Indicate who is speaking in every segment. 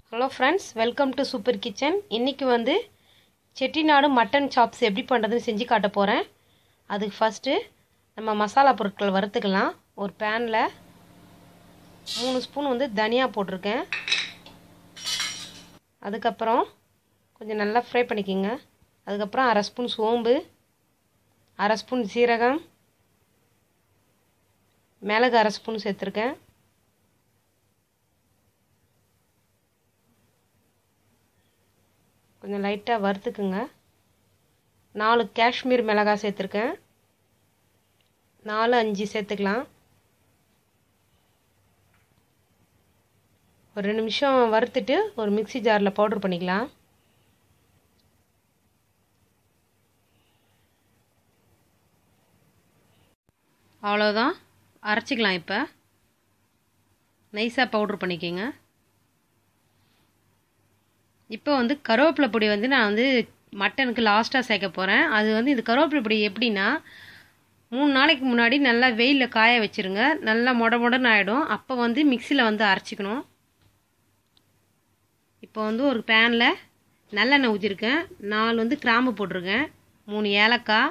Speaker 1: hello friends welcome to super kitchen இன்றைக்கி வந்து Chettinad mutton chops எப்படி பண்ணுறதுன்னு செஞ்சு காட்ட போகிறேன் அதுக்கு ஃபஸ்ட்டு நம்ம மசாலா பொருட்கள் வறுத்துக்கலாம் ஒரு பேனில் மூணு ஸ்பூன் வந்து தனியா போட்டிருக்கேன் அதுக்கப்புறம் கொஞ்சம் நல்லா ஃப்ரை பண்ணிக்கோங்க அதுக்கப்புறம் அரை ஸ்பூன் சோம்பு அரை ஸ்பூன் சீரகம் மிளகு அரை ஸ்பூன் சேர்த்துருக்கேன் கொஞ்சம் லைட்டாக வறுத்துக்குங்க நாலு காஷ்மீர் மிளகாய் சேர்த்துருக்கேன் நாலு அஞ்சு சேர்த்துக்கலாம் ஒரு ரெண்டு நிமிஷம் வறுத்துட்டு ஒரு மிக்சி ஜாரில் பவுட்ரு பண்ணிக்கலாம் அவ்வளோதான் அரைச்சிக்கலாம் இப்போ நைஸாக பவுட்ரு பண்ணிக்கோங்க இப்போ வந்து கருவேப்பிலை பொடி வந்து நான் வந்து மட்டனுக்கு லாஸ்ட்டாக சேர்க்க போகிறேன் அது வந்து இது கருவேப்பிலை பொடி எப்படின்னா மூணு நாளைக்கு முன்னாடி நல்லா வெயிலில் காய வச்சுருங்க நல்லா மொட மொடன்னு ஆகிடும் அப்போ வந்து மிக்சியில் வந்து அரைச்சிக்கணும் இப்போ வந்து ஒரு பேனில் நல்லெண்ணெய் ஊற்றிருக்கேன் நாலு வந்து கிராம்பு போட்டிருக்கேன் மூணு ஏலக்காய்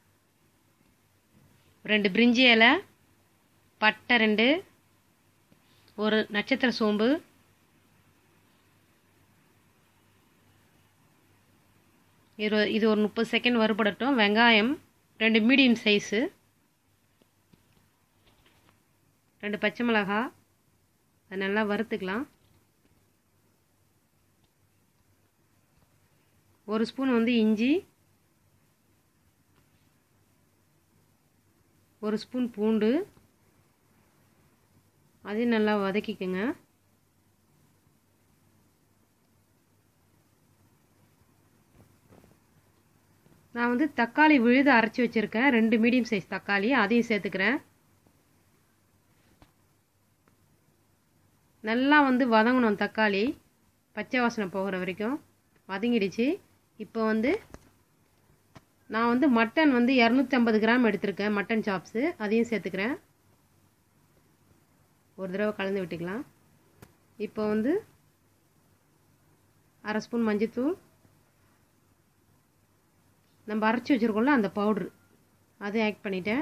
Speaker 1: ரெண்டு பிரிஞ்சி இலை பட்டை ரெண்டு ஒரு நட்சத்திர சோம்பு இது இது ஒரு முப்பது செகண்ட் வறுபடட்டும் வெங்காயம் ரெண்டு மீடியம் சைஸு ரெண்டு பச்சை மிளகா அதை நல்லா வறுத்துக்கலாம் ஒரு ஸ்பூன் வந்து இஞ்சி ஒரு ஸ்பூன் பூண்டு அதையும் நல்லா வதக்கிக்கோங்க நான் வந்து தக்காளி விழுது அரைச்சி வச்சுருக்கேன் ரெண்டு மீடியம் சைஸ் தக்காளி அதையும் சேர்த்துக்கிறேன் நல்லா வந்து வதங்கணும் தக்காளி பச்சை வாசனை போகிற வரைக்கும் வதங்கிடுச்சு இப்போ வந்து நான் வந்து மட்டன் வந்து இரநூத்தி ஐம்பது கிராம் எடுத்திருக்கேன் மட்டன் சாப்ஸு அதையும் சேர்த்துக்கிறேன் ஒரு தடவை கலந்து விட்டுக்கலாம் இப்போ வந்து அரை ஸ்பூன் மஞ்சத்தூள் நம்ம அரைச்சி வச்சுருக்கோம்ல அந்த பவுட்ரு அதை ஆட் பண்ணிட்டேன்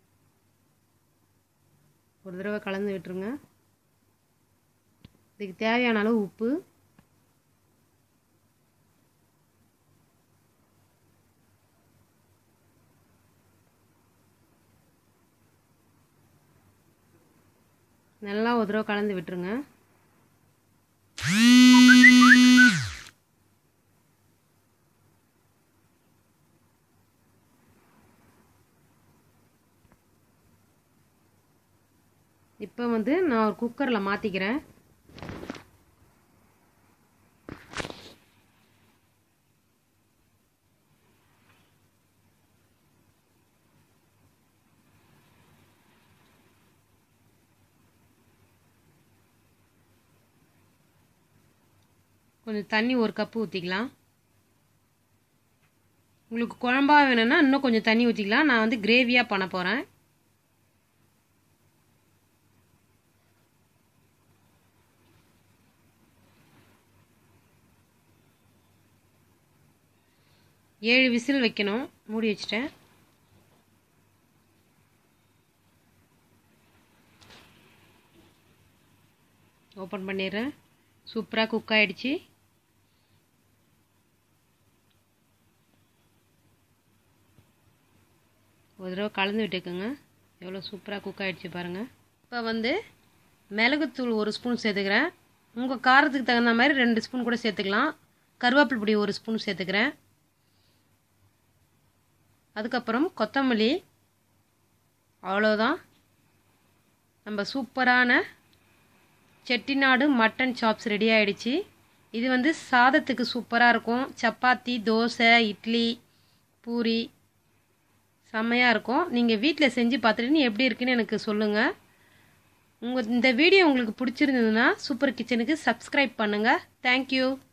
Speaker 1: ஒரு தடவை கலந்து விட்டுருங்க இதுக்கு தேவையான அளவு உப்பு நல்லா ஒரு தடவை கலந்து விட்டுருங்க இப்போ வந்து நான் ஒரு குக்கரில் மாற்றிக்கிறேன் கொஞ்சம் தண்ணி ஒரு கப்பு ஊற்றிக்கலாம் உங்களுக்கு குழம்பா வேணும்னா இன்னும் கொஞ்சம் தண்ணி ஊற்றிக்கலாம் நான் வந்து கிரேவியாக பண்ண போகிறேன் ஏழு விசில் வைக்கணும் மூடி வச்சிட்டேன் ஓப்பன் பண்ணிடுறேன் சூப்பராக குக் ஆகிடுச்சு ஒரு தடவை கலந்து விட்டுக்குங்க எவ்வளோ சூப்பராக குக் ஆகிடுச்சு பாருங்கள் இப்போ வந்து மிளகுத்தூள் ஒரு ஸ்பூன் சேர்த்துக்கிறேன் உங்கள் காரத்துக்கு தகுந்த மாதிரி ரெண்டு ஸ்பூன் கூட சேர்த்துக்கலாம் கருவேப்பிலை பொடி ஒரு ஸ்பூன் சேர்த்துக்கிறேன் அதுக்கப்புறம் கொத்தமல்லி அவ்வளோதான் நம்ம சூப்பரான செட்டிநாடு மட்டன் சாப்ஸ் ரெடி ஆகிடுச்சு இது வந்து சாதத்துக்கு சூப்பராக இருக்கும் சப்பாத்தி தோசை இட்லி பூரி செம்மையாக இருக்கும் நீங்கள் வீட்டில் செஞ்சு பார்த்துட்டு எப்படி இருக்குன்னு எனக்கு சொல்லுங்கள் உங்கள் இந்த வீடியோ உங்களுக்கு பிடிச்சிருந்ததுன்னா சூப்பர் கிச்சனுக்கு சப்ஸ்கிரைப் பண்ணுங்கள் தேங்க்யூ